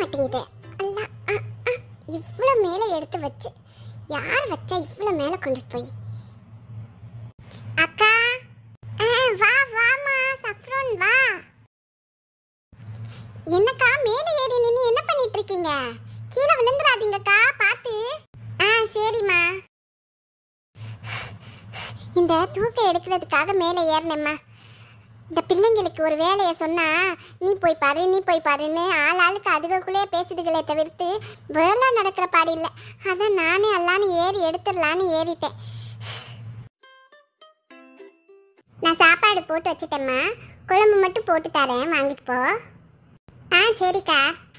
மாட்டேங்குது அல்ல அ, அ, இவ்வளவு மேலே எடுத்து வச்சு யார் வச்சா இவ்வளவு மேலே கொண்டுட்டு போய் அக்கா ஆ, வா வாமா சஃப்ரோன் வா என்னக்கா மேலே ஏறி நின்று என்ன பண்ணிட்டு இருக்கீங்க கீழே விழுந்துடாதீங்கக்கா பார்த்து ஆ சரிம்மா இந்த தூக்கம் எடுக்கிறதுக்காக மேலே ஏறினேம்மா இந்த பிள்ளைங்களுக்கு ஒரு வேலையை சொன்னா நீ போய் பாரு நீ போய் பாருன்னு ஆள் ஆளுக்கு அதுகளுக்குள்ளே பேசுதுகளே தவிர்த்து வேலை நடக்கிற பாடு இல்லை அதான் நானே எல்லான்னு ஏறி எடுத்துடலான்னு ஏறிட்டேன் நான் சாப்பாடு போட்டு வச்சுட்டேம்மா குழம்பு மட்டும் போட்டு தரேன் வாங்கிட்டு போ ஆ சரிக்கா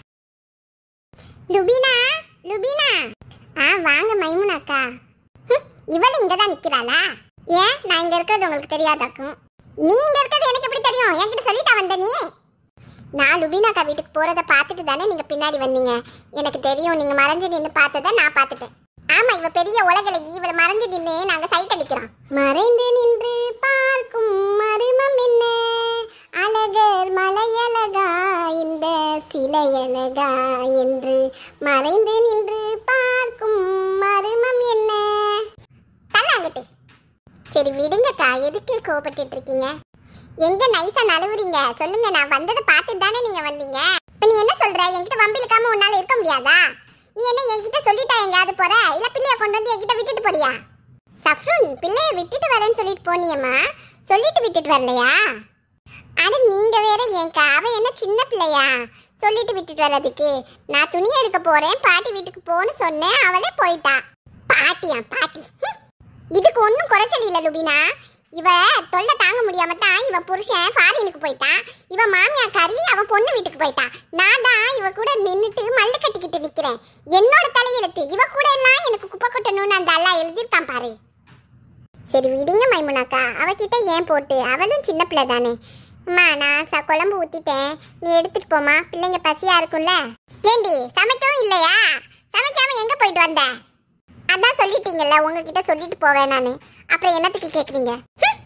லுபீனா லுபீனா ஆ வாங்க மைமுனாக்கா ஹம், இவள் இங்க தான் நிக்கிறாளா ஏன் நான் இங்க இருக்கிறது உங்களுக்கு தெரியாதாக்கும் நீ இங்க இருக்கிறது எனக்கு எப்படி தெரியும் என்கிட்ட சொல்லிட்டா வந்த நீ நான் லுபீனாக்கா வீட்டுக்கு போறத பார்த்துட்டு தானே நீங்க பின்னாடி வந்தீங்க எனக்கு தெரியும் நீங்க மறைஞ்சு நின்று பார்த்ததை நான் பார்த்துட்டேன் ஆமா இவ பெரிய உலகளகி இவள மறைஞ்சு நின்று நாங்க சைட் அடிக்கிறோம் மறைந்து நின்று பார்க்கும் மருமம் என்ன அழகர் மலையழகா இந்த சிலையழகா என்று மறைந்து நின்று பார்க்கும் மருமம் என்ன தள்ளாங்கட்டு சரி விடுங்கக்கா எதுக்கு கோபப்பட்டுட்டு இருக்கீங்க எங்க நைஸா நழுவுறீங்க சொல்லுங்க நான் வந்ததை பார்த்துட்டு தானே நீங்க வந்தீங்க இப்ப நீ என்ன சொல்ற என்கிட்ட வம்பிழுக்காம உன்னால இருக்க முடியாதா நீ என்ன என்கிட்ட சொல்லிட்டா எங்கேயாவது போற இல்ல பிள்ளைய கொண்டு வந்து என்கிட்ட விட்டுட்டு போறியா சஃப்ருன் பிள்ளைய விட்டுட்டு வரேன்னு சொல்லிட்டு போனியம்மா சொல்லிட்டு விட்டுட்டு வரலையா அட நீங்க வேற ஏன்க்கா அவ என்ன சின்ன பிள்ளையா சொல்லிட்டு விட்டுட்டு வர்றதுக்கு நான் துணி எடுக்க போறேன் பாட்டி வீட்டுக்கு போன்னு சொன்னேன் அவளே போயிட்டா பாட்டியா பாட்டி ஹம். இதுக்கு ஒன்றும் குறைச்சல் இல்லை லுபினா இவ தொல்லை தாங்க முடியாம தான் இவ புருஷன் ஃபாரினுக்கு போயிட்டான் இவ மாமியார் கறி அவன் பொண்ணு வீட்டுக்கு போயிட்டான் நான் தான் இவ கூட நின்றுட்டு மல்லு கட்டிக்கிட்டு நிக்கிறேன் என்னோட தலையெழுத்து இவ கூட எல்லாம் எனக்கு குப்பை கொட்டணும்னு அந்த அல்லா எழுதியிருக்கான் பாரு சரி விடுங்க மைமுனாக்கா அவகிட்ட ஏன் போட்டு அவளும் சின்ன பிள்ளை தானே அம்மா நான் ச குழம்பு ஊத்திட்டேன் நீ எடுத்துட்டு போமா பிள்ளைங்க பசியா இருக்கும்ல ஏண்டி சமைக்கவும் இல்லையா சமைக்காம எங்க போயிட்டு வந்த அதான் சொல்லிட்டீங்கல்ல உங்ககிட்ட சொல்லிட்டு போவேன் நான் அப்புறம் என்னத்துக்கு கேக்குறீங்க ஹம்.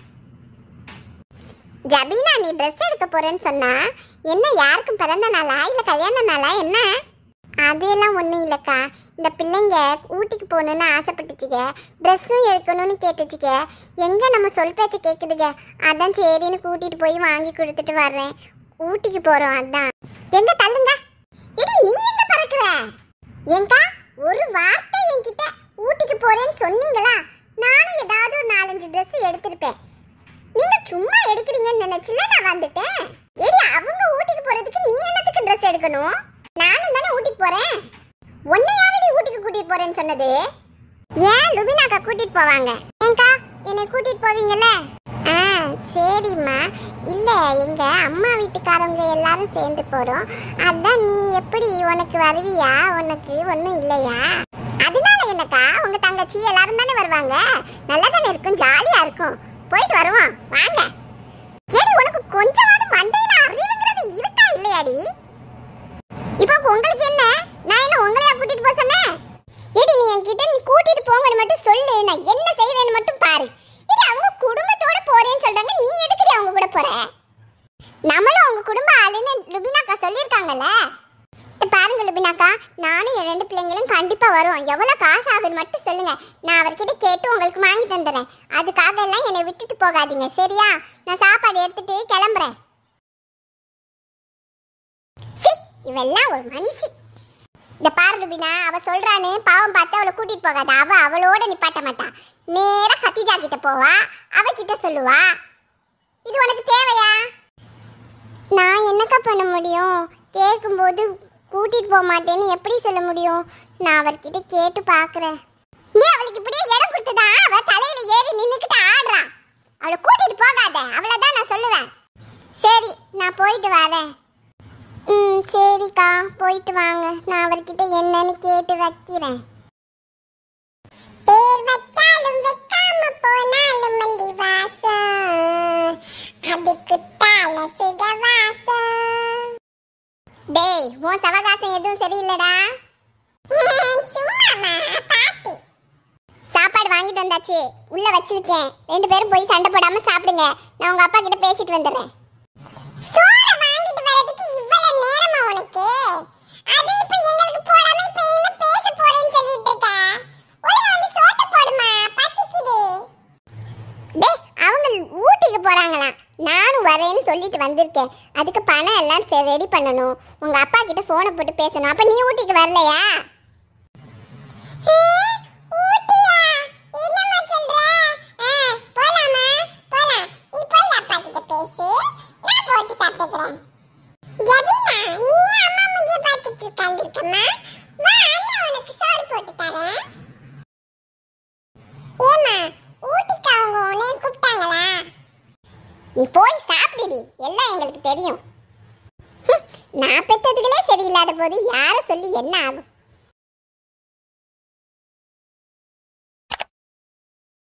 ஜபீனா நீ ட்ரெஸ் எடுக்க போறேன்னு சொன்னா என்ன யாருக்கும் பிறந்த நாளா இல்ல கல்யாண நாளா என்ன அதெல்லாம் ஒன்றும் இல்லைக்கா இந்த பிள்ளைங்க ஊட்டிக்கு போகணுன்னு ஆசைப்பட்டுச்சுங்க ட்ரெஸ்ஸும் எடுக்கணும்னு கேட்டுச்சுங்க எங்கே நம்ம சொல் பேச்சு கேட்குதுங்க அதான் சரின்னு கூட்டிகிட்டு போய் வாங்கி கொடுத்துட்டு வர்றேன் ஊட்டிக்கு போகிறோம் அதான் எங்க தள்ளுங்க இடி நீ எங்க பறக்குற ஏங்கா ஒரு வார்த்தை என்கிட்ட ஊட்டிக்கு போறேன்னு சொன்னீங்களா நானும் ஏதாவது ஒரு நாலஞ்சு ட்ரெஸ் எடுத்திருப்பேன் நீங்க சும்மா எடுக்கிறீங்கன்னு நினைச்சுல நான் வந்துட்டேன் ஏடி அவங்க ஊட்டிக்கு போறதுக்கு நீ என்னத்துக்கு ட்ரெஸ் எடுக்கணும் நானும் தானே ஊட்டிக்கு போறேன் உன்னை யாரடி ஊட்டிக்கு கூட்டிட்டு போறேன்னு சொன்னது ஏன் லுபினாக்கா கூட்டிட்டு போவாங்க ஏங்கா என்னை கூட்டிட்டு போவீங்கல்ல ஆ சரிம்மா இல்ல எங்க அம்மா வீட்டுக்காரங்க எல்லாரும் சேர்ந்து போறோம் அதான் நீ எப்படி உனக்கு வருவியா உனக்கு ஒன்றும் இல்லையா அதனால என்னக்கா உங்க தங்கச்சி எல்லாரும் தானே வருவாங்க நல்லா தானே இருக்கும் ஜாலியா இருக்கும் போயிட்டு வருவோம் வாங்க ஏடி உனக்கு கொஞ்சமாவது மண்டையில அறிவுங்கிறது இருக்கா இல்லையாடி இப்போ உங்களுக்கு என்ன நான் என்ன உங்களையா கூட்டிட்டு போக சொன்னேன் ஏடி நீ என்கிட்ட நீ கூட்டிட்டு போங்கன்னு மட்டும் சொல்லு நான் என்ன செய்யறேன்னு மட்டும் பாரு இது அவங்க குடும்பத்தோட போறேன்னு சொல்றாங்க நீ எதுக்குடி அவங்க கூட போற நம்மளும் அவங்க குடும்ப ஆளுன்னு லுபினாக்கா சொல்லியிருக்காங்கல்ல இத பாருங்க லுபினாக்கா நானும் என் ரெண்டு பிள்ளைங்களும் கண்டிப்பா வரும் எவ்வளவு காசு ஆகுன்னு மட்டும் சொல்லுங்க நான் அவர்கிட்ட கேட்டு உங்களுக்கு வாங்கி தந்துடுறேன் அதுக்காக எல்லாம் என்னை விட்டுட்டு போகாதீங்க சரியா நான் சாப்பாடு எடுத்துட்டு கிளம்புறேன் சீ, இவெல்லாம் ஒரு மனுஷி இந்த பாரு ருபினா அவ சொல்றான்னு பாவம் பார்த்து அவளை கூட்டிட்டு போகாத அவ அவளோட நிப்பாட்ட மாட்டா நேரா கத்திஜா கிட்ட போவா அவகிட்ட சொல்லுவா இது உனக்கு தேவையா நான் என்னக்கா பண்ண முடியும் கேட்கும்போது கூட்டிட்டு போக மாட்டேன்னு எப்படி சொல்ல முடியும் நான் அவர்கிட்ட கேட்டு பார்க்கறேன் நீ அவளுக்கு இப்படியே இடம் கொடுத்ததா அவ தலையில ஏறி நின்னுக்கிட்டு ஆடுறா அவளை கூட்டிட்டு போகாத அவ்வளவுதான் நான் சொல்லுவேன் சரி நான் போயிட்டு வரேன் ம் சரிக்கா போயிட்டு வாங்க நான் அவர்கிட்ட என்னன்னு கேட்டு வைக்கிறேன் பேர் வச்சாலும் வைக்காம போனாலும் மல்லி வாசம் அதுக்கு தாள சுக வாசம் டேய் உன் சவகாசம் எதுவும் சரியில்லடா சும்மாமா பாட்டி சாப்பாடு வாங்கிட்டு வந்தாச்சு உள்ள வச்சிருக்கேன் ரெண்டு பேரும் போய் சண்டை போடாம சாப்பிடுங்க நான் உங்க அப்பா கிட்ட பேசிட்டு வந்துடுறேன் சோற வாங்கிட்டு வரதுக்கு இவ்வளவு நேரமா உனக்கு வரேன்னு சொல்லிட்டு வந்திருக்கேன் அதுக்கு பணம் எல்லாம் ரெடி பண்ணணும் உங்க அப்பா கிட்ட போனை போட்டு பேசணும் அப்ப நீ ஊட்டிக்கு வரலையா நீ போய் சாப்பிடுடி எல்லாம் எங்களுக்கு தெரியும் ஹம், நான் பெத்ததுகளே சரியில்லாத போது யாரை சொல்லி என்ன ஆகும்